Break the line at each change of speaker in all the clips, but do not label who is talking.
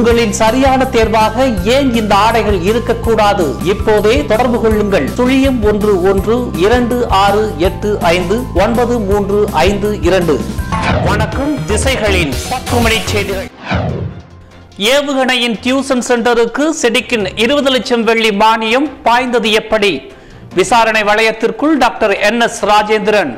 உங்களின் சரியான தேர்வாக ஏன் இந்த ஆடைகள் இருக்கக்கூடாது இப்போதே தொடர்பு கொள்ளுங்கள் சுழியம் ஒன்று ஒன்று இரண்டு ஆறு எட்டு ஐந்து ஒன்பது மூன்று ஐந்து இரண்டு வணக்கம் திசைகளின் பத்து மணி செய்திகள் ஏவுகணையின் டியூசன் சென்டருக்கு செடிக்கின் இருபது லட்சம் வெள்ளி மானியம் பாய்ந்தது எப்படி விசாரணை வளையத்திற்குள் டாக்டர் என் எஸ் ராஜேந்திரன்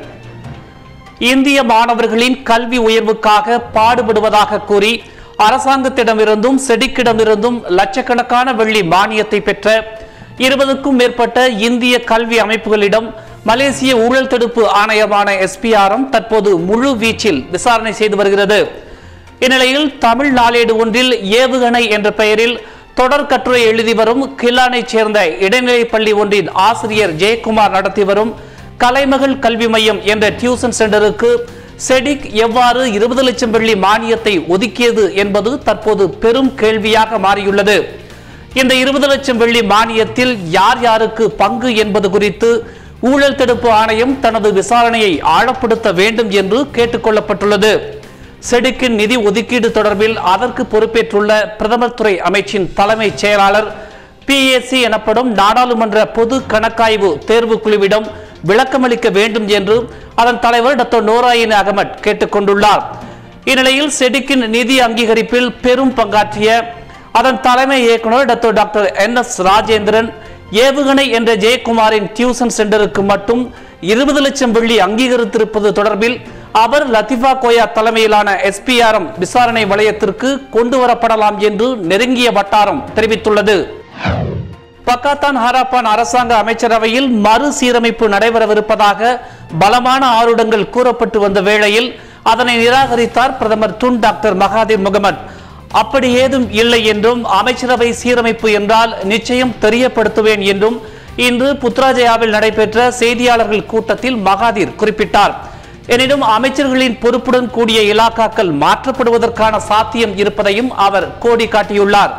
இந்திய மாணவர்களின் கல்வி உயர்வுக்காக பாடுபடுவதாக கூறி அரசாங்கத்திடமிருந்தும் செடிக்கிடமிருந்தும் லட்சக்கணக்கான வெள்ளி மானியத்தை பெற்ற இருபதுக்கும் மேற்பட்ட இந்திய கல்வி அமைப்புகளிடம் மலேசிய ஊழல் தடுப்பு ஆணையமான எஸ்பிஆர்எம் தற்போது முழு வீச்சில் விசாரணை செய்து வருகிறது இந்நிலையில் தமிழ் நாளேடு ஒன்றில் ஏவுகணை என்ற பெயரில் தொடர் கட்டுரை எழுதி வரும் கில்லானைச் சேர்ந்த இடைநிலைப் பள்ளி ஒன்றின் ஆசிரியர் ஜெயக்குமார் நடத்தி வரும் கலைமகள் கல்வி மையம் என்ற டியூசன் சென்டருக்கு செடிக் எவ்வாறு இருபது லட்சம் வெள்ளி மானியத்தை ஒதுக்கியது என்பது தற்போது பெரும் கேள்வியாக மாறியுள்ளது இந்த இருபது லட்சம் வெள்ளி மானியத்தில் யார் யாருக்கு பங்கு என்பது குறித்து ஊழல் தடுப்பு ஆணையம் தனது விசாரணையை ஆழப்படுத்த வேண்டும் என்று கேட்டுக்கொள்ளப்பட்டுள்ளது செடுக்கின் நிதி ஒதுக்கீடு தொடர்பில் அதற்கு பொறுப்பேற்றுள்ள பிரதமர் துறை அமைச்சின் தலைமைச் செயலாளர் பிஏசி எனப்படும் நாடாளுமன்ற பொது கணக்காய்வு தேர்வு குழுவிடம் விளக்கமளிக்க வேண்டும் என்று அதன் தலைவர் டாக்டர் நோராயின் அகமட் கேட்டுக்கொண்டுள்ளார் இந்நிலையில் செடிக்கின் நிதி அங்கீகரிப்பில் பெரும் பங்காற்றிய அதன் தலைமை இயக்குனர் doctor doctor N S Rajendran ஏவுகணை என்ற ஜெயக்குமாரின் டியூசன் சென்டருக்கு மட்டும் இருபது லட்சம் வெள்ளி அங்கீகரித்திருப்பது தொடர்பில் அவர் லத்திஃபா கோயா தலைமையிலான எஸ்பிஆர்எம் விசாரணை வளையத்திற்கு கொண்டு வரப்படலாம் என்று நெருங்கிய வட்டாரம் தெரிவித்துள்ளது பக்காத்தான் ஹராப்பான் அரசாங்க அமைச்சரவையில் மறுசீரமைப்பு நடைபெறவிருப்பதாக பலமான ஆருடங்கள் கூறப்பட்டு வந்த வேளையில் அதனை நிராகரித்தார் பிரதமர் துன் டாக்டர் மகாதீர் முகமது அப்படி ஏதும் இல்லை என்றும் அமைச்சரவை சீரமைப்பு என்றால் நிச்சயம் தெரியப்படுத்துவேன் என்றும் இன்று புத்ராஜயாவில் நடைபெற்ற செய்தியாளர்கள் கூட்டத்தில் மகாதீர் குறிப்பிட்டார் எனினும் அமைச்சர்களின் பொறுப்புடன் கூடிய இலாக்காக்கள் மாற்றப்படுவதற்கான சாத்தியம் இருப்பதையும் அவர் கோடி காட்டியுள்ளார்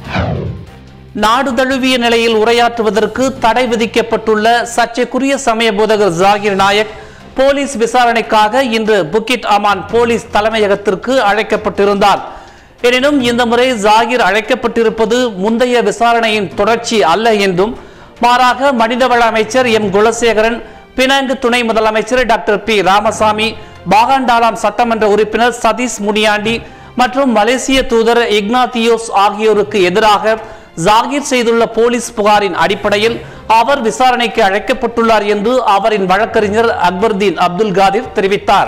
நாடு தழுவிய நிலையில் உரையாற்றுவதற்கு தடை விதிக்கப்பட்டுள்ள சர்ச்சைக்குரிய சமய போதகர் ஜாகிர் நாயக் போலீஸ் விசாரணைக்காக இன்று புக்கிட் அமான் போலீஸ் தலைமையகத்திற்கு அழைக்கப்பட்டிருந்தார் எனினும் இந்த முறை ஜாகிர் அழைக்கப்பட்டிருப்பது முந்தைய விசாரணையின் தொடர்ச்சி அல்ல என்றும் மாறாக மனிதவள அமைச்சர் எம் குலசேகரன் பினாங்கு துணை முதலமைச்சர் டாக்டர் பி ராமசாமி பாகாண்டாலாம் சட்டமன்ற உறுப்பினர் சதீஷ் முனியாண்டி மற்றும் மலேசிய தூதர் இக்னாத்தியோஸ் ஆகியோருக்கு எதிராக ஜாகிர் செய்துள்ள போலீஸ் புகாரின் அடிப்படையில் அவர் விசாரணைக்கு அழைக்கப்பட்டுள்ளார் என்று அவரின் வழக்கறிஞர் அக்பர்தீன் அப்துல் காதிர் தெரிவித்தார்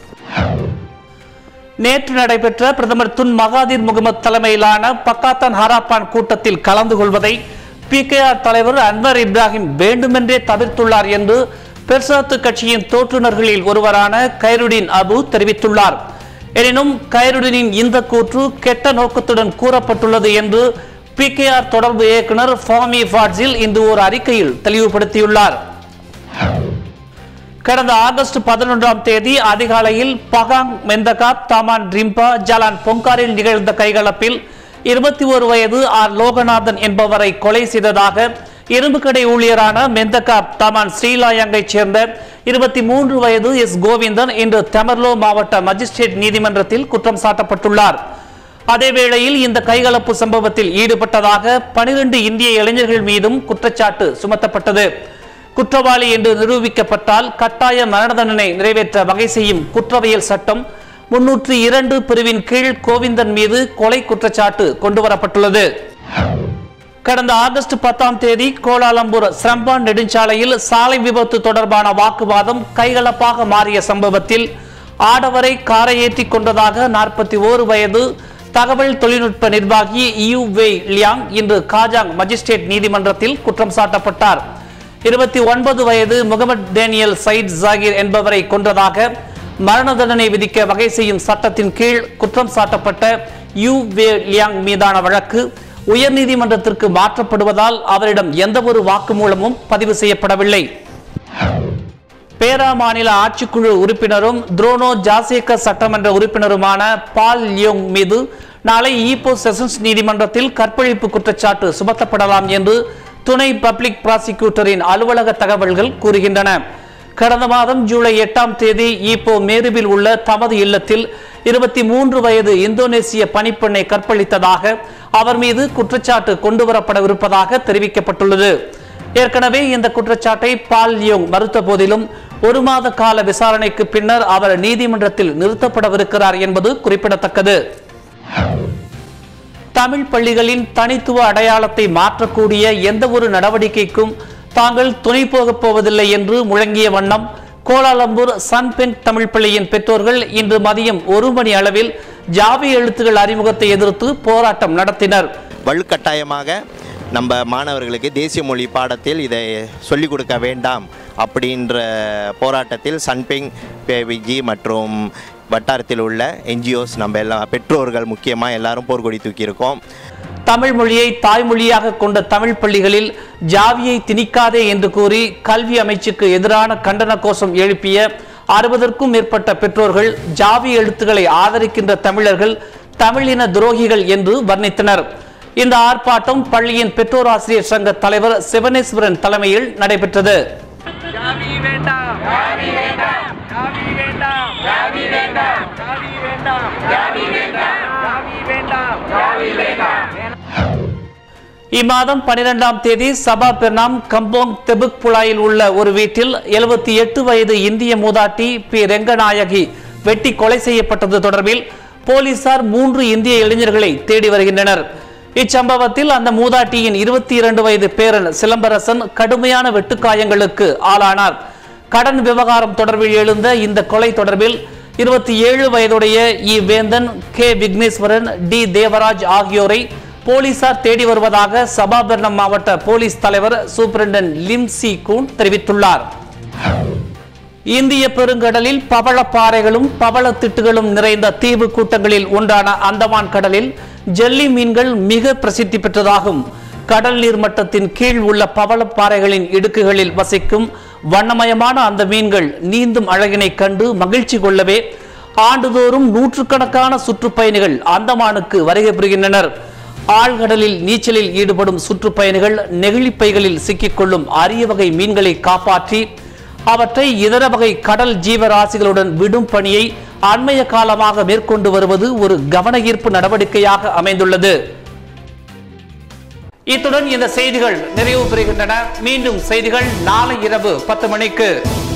நேற்று நடைபெற்ற பிரதமர் துன் மகாதீர் முகமது தலைமையிலான பக்காத்தான் ஹராப்பான் கூட்டத்தில் கலந்து கொள்வதை பிகேஆர் தலைவர் அன்வர் இப்ராஹிம் வேண்டுமென்றே தவிர்த்துள்ளார் என்று பெர்சாத்து கட்சியின் தோற்றுநர்களில் ஒருவரான கைருடின் அபு தெரிவித்துள்ளார் எனினும் கைருடினின் இந்த கூற்று கெட்ட நோக்கத்துடன் கூறப்பட்டுள்ளது என்று பிகேஆர் தொடர்பு இயக்குனர் ஃபாமி ஃபாட்ஸில் இன்று ஒரு அறிக்கையில் தெளிவுபடுத்தியுள்ளார் கடந்த ஆகஸ்ட் பதினொன்றாம் தேதி அதிகாலையில் பகாங் மெந்தகாப் தாமான் ரிம்பா ஜலான் பொங்காரில் நிகழ்ந்த கைகலப்பில் இருபத்தி ஒரு வயது ஆர் லோகநாதன் என்பவரை கொலை செய்ததாக இரும்பு கடை ஊழியரான மெந்தகாப் தாமான் ஸ்ரீலாயங்கைச் சேர்ந்த இருபத்தி மூன்று வயது எஸ் கோவிந்தன் இன்று தெமர்லோ மாவட்ட மஜிஸ்ட்ரேட் நீதிமன்றத்தில் குற்றம் சாட்டப்பட்டுள்ளார் அதேவேளையில் இந்த கைகலப்பு சம்பவத்தில் ஈடுபட்டதாக பனிரெண்டு இந்திய இளைஞர்கள் மீதும் குற்றச்சாட்டு சுமத்தப்பட்டது குற்றவாளி என்று நிரூபிக்கப்பட்டால் கட்டாய மரண தண்டனை நிறைவேற்ற வகை செய்யும் குற்றவியல் சட்டம் முன்னூற்றி இரண்டு பிரிவின் கீழ் கோவிந்தன் மீது கொலை குற்றச்சாட்டு கொண்டுவரப்பட்டுள்ளது கடந்த ஆகஸ்ட் பத்தாம் தேதி கோலாலம்பூர் ஸ்ரம்பான் நெடுஞ்சாலையில் சாலை விபத்து தொடர்பான வாக்குவாதம் கைகலப்பாக மாறிய சம்பவத்தில் ஆடவரை காரை ஏற்றிக் கொண்டதாக நாற்பத்தி ஓரு வயது தகவல் தொழில்நுட்ப நிர்வாகி யூ வெய் லியாங் இன்று காஜாங் மஜிஸ்ட்ரேட் நீதிமன்றத்தில் குற்றம் சாட்டப்பட்டார் இருபத்தி ஒன்பது வயது முகமது டேனியல் சயிட் ஜாகிர் என்பவரை கொன்றதாக மரண தண்டனை விதிக்க வகை செய்யும் சட்டத்தின் கீழ் குற்றம் சாட்டப்பட்ட யூ வே லியாங் மீதான வழக்கு உயர்நீதிமன்றத்திற்கு மாற்றப்படுவதால் அவரிடம் எந்தவொரு வாக்குமூலமும் பதிவு செய்யப்படவில்லை பேரா மாநில ஆட்சிக்குழு உறுப்பினரும் துரோனோ ஜாசேக சட்டமன்ற உறுப்பினருமான பால் லியோங் மீது நாளை ஈப்போ செஷன்ஸ் நீதிமன்றத்தில் கற்பழிப்பு குற்றச்சாட்டு சுமத்தப்படலாம் என்று துணை பப்ளிக் ப்ராசிக்யூட்டரின் அலுவலக தகவல்கள் கூறுகின்றன கடந்த மாதம் ஜூலை எட்டாம் தேதி ஈப்போ மேருவில் உள்ள தமது இல்லத்தில் இருபத்தி மூன்று வயது இந்தோனேசிய பணிப்பெண்ணை கற்பழித்ததாக அவர் மீது குற்றச்சாட்டு கொண்டுவரப்படவிருப்பதாக தெரிவிக்கப்பட்டுள்ளது ஏற்கனவே இந்த குற்றச்சாட்டை பால் லியோங் மறுத்த போதிலும் ஒரு மாத கால விசாரணைக்கு பின்னர் அவர் நீதிமன்றத்தில் நிறுத்தப்படவிருக்கிறார் என்பது குறிப்பிடத்தக்கது தமிழ் பள்ளிகளின் தனித்துவ அடையாளத்தை மாற்றக்கூடிய எந்த ஒரு நடவடிக்கைக்கும் தாங்கள் துணை போகப் போவதில்லை என்று முழங்கிய வண்ணம் கோலாலம்பூர் சன்பெங் தமிழ் பள்ளியின் பெற்றோர்கள் இன்று மதியம் ஒரு மணி அளவில் ஜாவி எழுத்துகள் அறிமுகத்தை எதிர்த்து போராட்டம் நடத்தினர்
வலுக்கட்டாயமாக நம்ம மாணவர்களுக்கு தேசிய மொழி பாடத்தில் இதை சொல்லிக் கொடுக்க வேண்டாம் அப்படின்ற போராட்டத்தில் சன்பிங் பேவிஜி மற்றும் வட்டாரத்தில் உள்ள என்ஜிஓஸ் நம்ம எல்லாம் பெற்றோர்கள் முக்கியமாக எல்லாரும் போர்க்கொடி தூக்கியிருக்கோம்
தமிழ் மொழியை தாய்மொழியாக கொண்ட தமிழ் பள்ளிகளில் ஜாவியை திணிக்காதே என்று கூறி கல்வி அமைச்சுக்கு எதிரான கண்டன கோஷம் எழுப்பிய அறுபதற்கும் மேற்பட்ட பெற்றோர்கள் ஜாவி எழுத்துக்களை ஆதரிக்கின்ற தமிழர்கள் தமிழின துரோகிகள் என்று வர்ணித்தனர் இந்த ஆர்ப்பாட்டம் பள்ளியின் பெற்றோர் ஆசிரியர் சங்க தலைவர் சிவனேஸ்வரன் தலைமையில் நடைபெற்றது
ஜாதி வேண்டாம் ஜாதி வேண்டாம் ஜாதி வேண்டாம் ஜாதி வேண்டாம் ஜாதி வேண்டாம் ஜாதி வேண்டாம் ஜாதி வேண்டாம் ஜாதி வேண்டாம்
இம்மாதம் பனிரெண்டாம் தேதி சபா பெர்னாம் கம்போங் தெபுக் புலாயில் உள்ள ஒரு வீட்டில் எழுபத்தி எட்டு வயது இந்திய மூதாட்டி பி ரெங்கநாயகி வெட்டி கொலை செய்யப்பட்டது தொடர்பில் போலீசார் மூன்று இந்திய இளைஞர்களை தேடி வருகின்றனர் இச்சம்பவத்தில் அந்த மூதாட்டியின் இருபத்தி இரண்டு வயது பேரன் சிலம்பரசன் கடுமையான வெட்டுக்காயங்களுக்கு ஆளானார் கடன் விவகாரம் தொடர்பில் எழுந்த இந்த கொலை தொடர்பில் இருபத்தி ஏழு வயதுடைய இ வேந்தன் கே விக்னேஸ்வரன் டி தேவராஜ் ஆகியோரை போலீசார் தேடி வருவதாக சபாபரணம் மாவட்ட போலீஸ் தலைவர் சூப்பரண்டன் லிம் சி கூன் தெரிவித்துள்ளார் இந்திய பெருங்கடலில் பவளப்பாறைகளும் பவளத்திட்டுகளும் நிறைந்த தீவு கூட்டங்களில் ஒன்றான அந்தமான் கடலில் ஜெல்லி மீன்கள் மிக பிரசித்தி பெற்றதாகும் கடல் நீர் மட்டத்தின் கீழ் உள்ள பவளப்பாறைகளின் இடுக்குகளில் வசிக்கும் வண்ணமயமான அந்த மீன்கள் நீந்தும் அழகினை கண்டு மகிழ்ச்சி கொள்ளவே ஆண்டுதோறும் நூற்றுக்கணக்கான சுற்றுப்பயணிகள் அந்தமானுக்கு வருகை புரிகின்றனர் ஆழ்கடலில் நீச்சலில் ஈடுபடும் சுற்றுப்பயணிகள் நெகிழிப்பைகளில் சிக்கிக்கொள்ளும் அரிய வகை மீன்களை காப்பாற்றி அவற்றை இதர வகை கடல் ஜீவராசிகளுடன் விடும் பணியை அண்மைய காலமாக மேற்கொண்டு வருவது ஒரு கவன ஈர்ப்பு நடவடிக்கையாக அமைந்துள்ளது இத்துடன் இந்த செய்திகள் நிறைவு பெறுகின்றன மீண்டும் செய்திகள் நாளை இரவு பத்து மணிக்கு